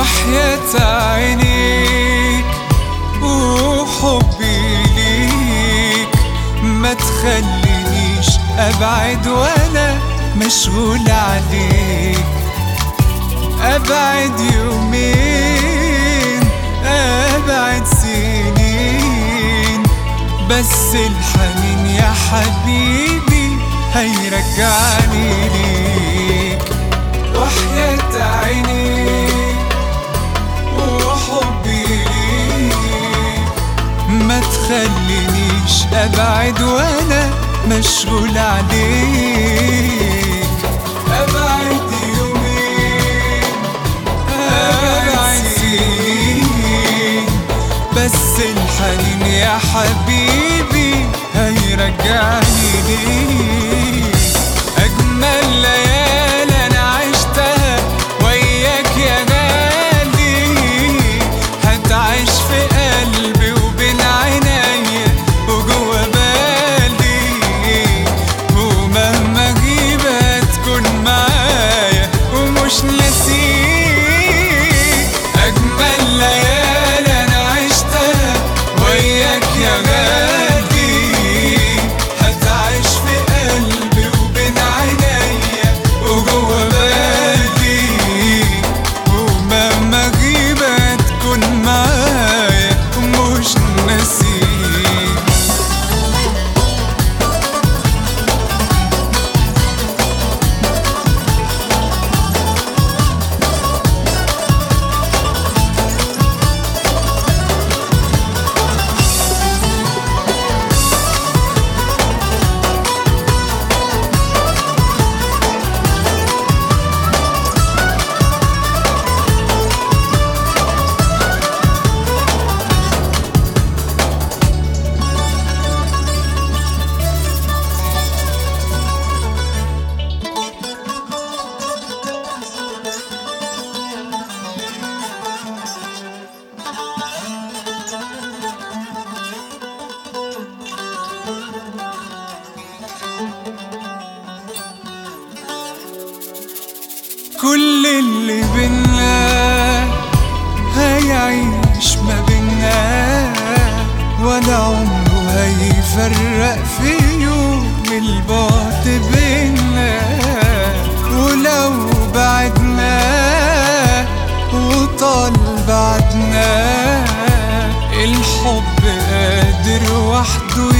وحياة عينيك وحبي ليك ما تخلينيش ابعد وانا مشغول عليك ابعد يومين ابعد سنين بس الحنين يا حبيبي هيرجعني ليك وحياة عينيك وحبي ليك ما تخلينيش ابعد وانا مشغول عليك ابعد يومين ابعد سنين بس الحنين يا حبيبي هيرجعني ليك اجمل ليالي انا عشتها وياك يا غالي هتعيش في قلبي وبين عينيا وجوا بالي ومهما اغيب هتكون معايا ومش ناسيك اجمل ليالي انا عشتها وياك يا غالي هتعيش في قلبي وبين عينيا وجوا بالي ومهما اغيب هتكون معايا ومش ناسيك كل اللي بينا هيعيش ما بينا ولا عمره هيفرق في يوم البعد بينا ولو بعدنا وطال بعدنا الحب قادر وحده